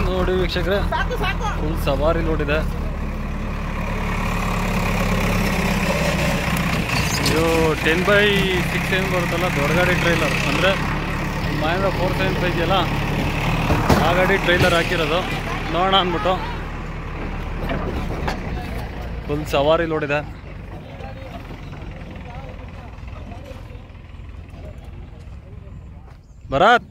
ನೋಡಿ ವೀಕ್ಷಕರೇ ಫುಲ್ ಸವಾರಿ ಲೋಡ್ ಇದೆ ಇದು ಟೆನ್ ಬೈ ಸಿಕ್ಸ್ ಏನು ಬರುತ್ತಲ್ಲ ದೊಡ್ಡ ಗಾಡಿ ಟ್ರೈಲರ್ ಅಂದರೆ ಮಹೇಂದ್ರ ಫೋರ್ ಸೆವೆನ್ ಫೈವ್ ಇದೆಯಲ್ಲ ಆ ಗಾಡಿ ಟ್ರೈಲರ್ ಹಾಕಿರೋದು ನೋಡೋಣ ಅಂದ್ಬಿಟ್ಟು ಫುಲ್ ಸವಾರಿ ಲೋಡ್ ಇದೆ ಭರತ್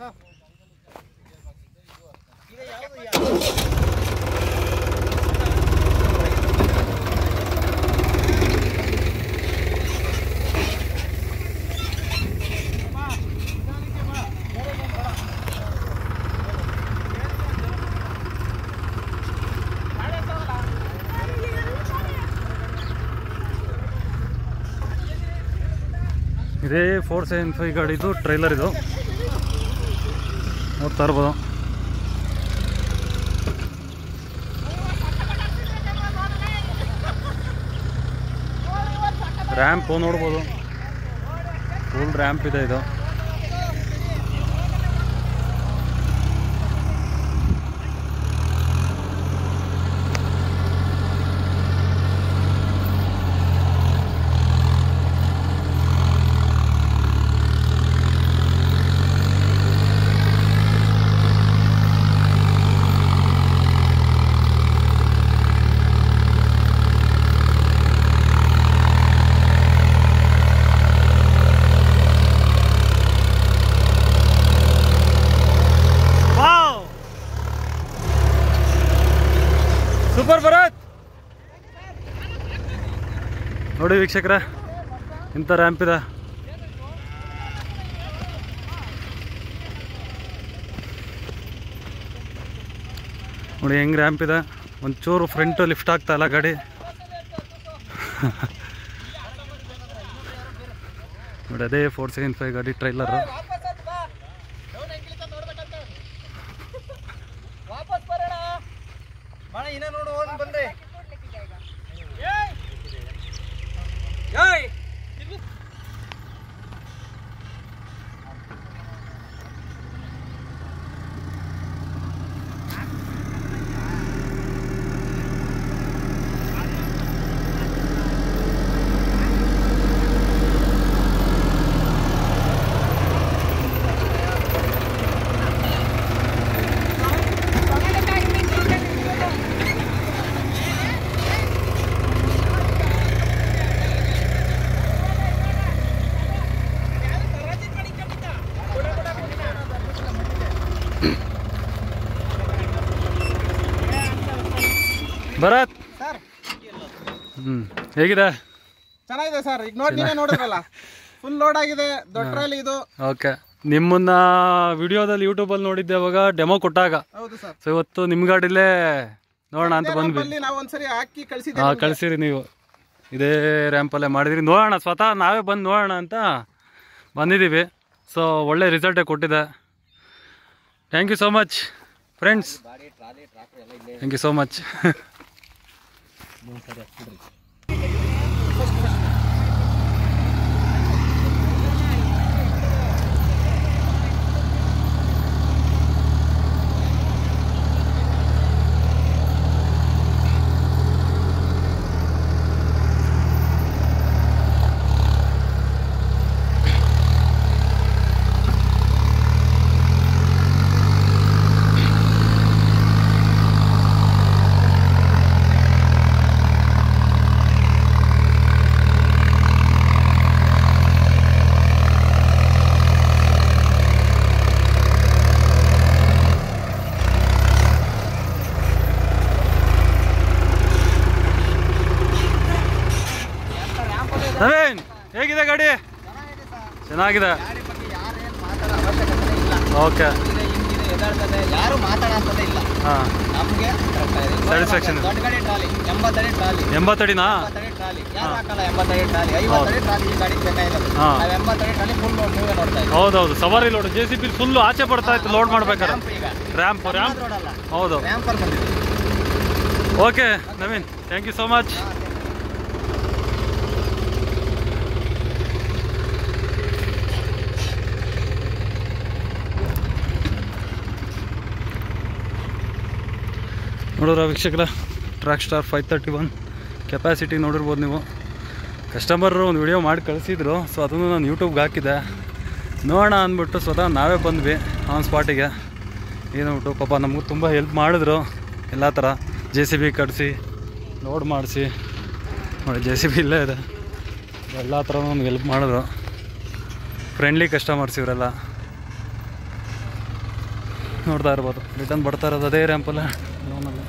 ಇದೇ ಫೋರ್ ಸೆವೆನ್ ಫೈವ್ ಗಾಡಿದು ಟ್ರೈಲರ್ ಇದು ನೋಡ್ತಾ ಇರ್ಬೋದು ರ್ಯಾಂಪ್ ನೋಡ್ಬೋದು ಫುಲ್ ರ್ಯಾಂಪ್ ಇದೆ ಇದು ಸೂಪರ್ ಭರತ್ ನೋಡಿ ವೀಕ್ಷಕರ ಇಂಥ ರ್ಯಾಂಪ್ ಇದೆ ನೋಡಿ ಹೆಂಗ್ ರ್ಯಾಂಪ್ ಇದೆ ಒಂಚೂರು ಫ್ರಂಟ್ ಲಿಫ್ಟ್ ಆಗ್ತಾ ಇಲ್ಲ ಗಾಡಿ ನೋಡಿ ಅದೇ ಫೋರ್ ಸೆವೆನ್ ಫೈವ್ ಗಾಡಿ ಟ್ರೈಲರ್ ವಾಪಸ್ ಬರೋಣ ಬಾಣ ಇನ್ನ ನೋಡು ಹೋಗಿ ಬಂದ್ರೆ ಏಯ್ ಭರತ್ ಸರ್ ಹ್ಮ್ ಹೇಗಿದೆ ಚೆನ್ನಾಗಿದೆ ಸರ್ ಈಗ ನೋಡಿ ನೀವೇ ನೋಡಿದ್ರಲ್ಲ ಫುಲ್ ಲೋಡ್ ಆಗಿದೆ ದೊಡ್ಡ ಟ್ರಾಲಿ ಇದು ಓಕೆ ನಿಮ್ಮನ್ನ ವಿಡಿಯೋದಲ್ಲಿ ಯೂಟ್ಯೂಬಲ್ಲಿ ನೋಡಿದ್ದೆ ಅವಾಗ ಡೆಮೋ ಕೊಟ್ಟಾಗ ಹೌದು ಸರ್ ಸೊ ಇವತ್ತು ನಿಮ್ಮ ಗಾಡಿಲೇ ನೋಡೋಣ ಅಂತ ಬಂದ್ವಿ ಅಲ್ಲಿ ನಾವು ಒಂದ್ಸರಿ ಹಾಕಿ ಕಳ್ಸಿದ್ದೆ ಹಾಂ ಕಳಿಸಿರಿ ನೀವು ಇದೇ ರ್ಯಾಂಪಲ್ಲೇ ಮಾಡಿದಿರಿ ನೋಡೋಣ ಸ್ವತಃ ನಾವೇ ಬಂದು ನೋಡೋಣ ಅಂತ ಬಂದಿದ್ದೀವಿ ಸೊ ಒಳ್ಳೆ ರಿಸಲ್ಟೇ ಕೊಟ್ಟಿದೆ thank you so much friends thank you so much Naveen ಹೇಗಿದೆ ಗಾಡಿ ಚೆನ್ನಾಗಿದೆ ಓಕೆ ಯಾರು ಮಾತಾಡೋದೇ ಇಲ್ಲ ಹಾಂ ನಮ್ಗೆ Satisfaction. ದೊಡ್ಡ ಗಾಡಿ ಟ್ರಾಲಿ ಎಂಬತ್ತಡಿ ಟ್ರಾಲಿ ಎಂಬತ್ತಡಿನಾ ಎಂಬತ್ತಡಿ ಟ್ರಾಲಿ ಯಾರು ಹಾಕಲ್ಲ ಎಂಬತ್ತಡಿ ಟ್ರಾಲಿ ಐವತ್ತಡಿ ಟ್ರಾಲಿ ಈ ಗಾಡಿ ಚೆನ್ನಾಗಿರೋದು ಹಾ. ನಾವು ಎಂಬತ್ತಡಿ ಟ್ರಾಲಿ ಫುಲ್ ನೀವೇ ನೋಡ್ತಾ ಇದ್ದೀವಿ ಹೌದೌದು ಸವಾರಿ load J C B full ಆಚೆ ಬರ್ತಾ ಇತ್ತು ಲೋಡ್ ಮಾಡ್ಬೇಕಾದ್ರೆ Ramp ಈಗ ರ್ಯಾಂಪ್ ರ್ಯಾಂಪ್ ರೋಡ್ ಅಲ್ಲ ಹೌದು ರ್ಯಾಂಪರ್ ಬಂದಿದೆ okay Naveen thank you so much ನೋಡೋರ ವೀಕ್ಷಕರ Trakstar five thirty one capacity ನೋಡಿರ್ಬೋದು ನೀವು ಕಸ್ಟಮರು ಒಂದು ವಿಡಿಯೋ ಮಾಡಿ ಕಳಿಸಿದ್ರು ಸೊ ಅದನ್ನು ನಾನು ಯೂಟ್ಯೂಬ್ಗೆ ಹಾಕಿದ್ದೆ ನೋಡೋಣ ಅಂದ್ಬಿಟ್ಟು ಸ್ವತಃ ನಾವೇ ಬಂದ್ವಿ ಆನ್ ಸ್ಪಾಟಿಗೆ ಏನ್ಬಿಟ್ಟು ಪಾಪ ನಮಗೂ ತುಂಬ ಹೆಲ್ಪ್ ಮಾಡಿದ್ರು ಎಲ್ಲ ಥರ ಜೆ ಸಿ ಬಿ ಕಡಿಸಿ ಲೋಡ್ ಮಾಡಿಸಿ ನೋಡಿ ಜೆ ಸಿ ಬಿ ಇಲ್ಲೇ ಇದೆ ಎಲ್ಲ ಥರ ನಮ್ಗೆ ಹೆಲ್ಪ್ ಮಾಡಿದ್ರು ಫ್ರೆಂಡ್ಲಿ ಕಸ್ಟಮರ್ಸ್ ಇವರೆಲ್ಲ ನೋಡ್ತಾ ಇರ್ಬೋದು ರಿಟರ್ನ್ ಬರ್ತಾ ಇರೋದು ಅದೇ ರ್ಯಾಂಪಲ್ಲ ಲೋನಲ್ಲಿ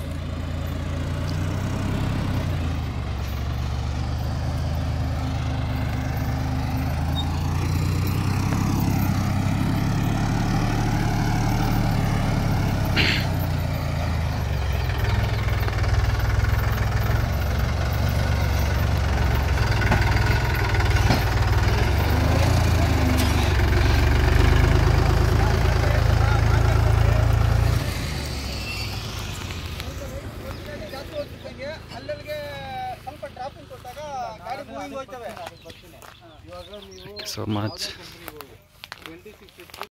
ಜಾಸ್ತಿ ಹೋಗ್ತಿದ್ದಂಗೆ ಅಲ್ಲಲ್ಲಿಗೆ ಸ್ವಲ್ಪ ಟ್ರಾಫಿಕ್ ಕೊಟ್ಟಾಗ ಗಾಡಿ ಮೂವಿಂಗ್ ಹೋಯ್ತವೆ ಸೊ ಮಚ್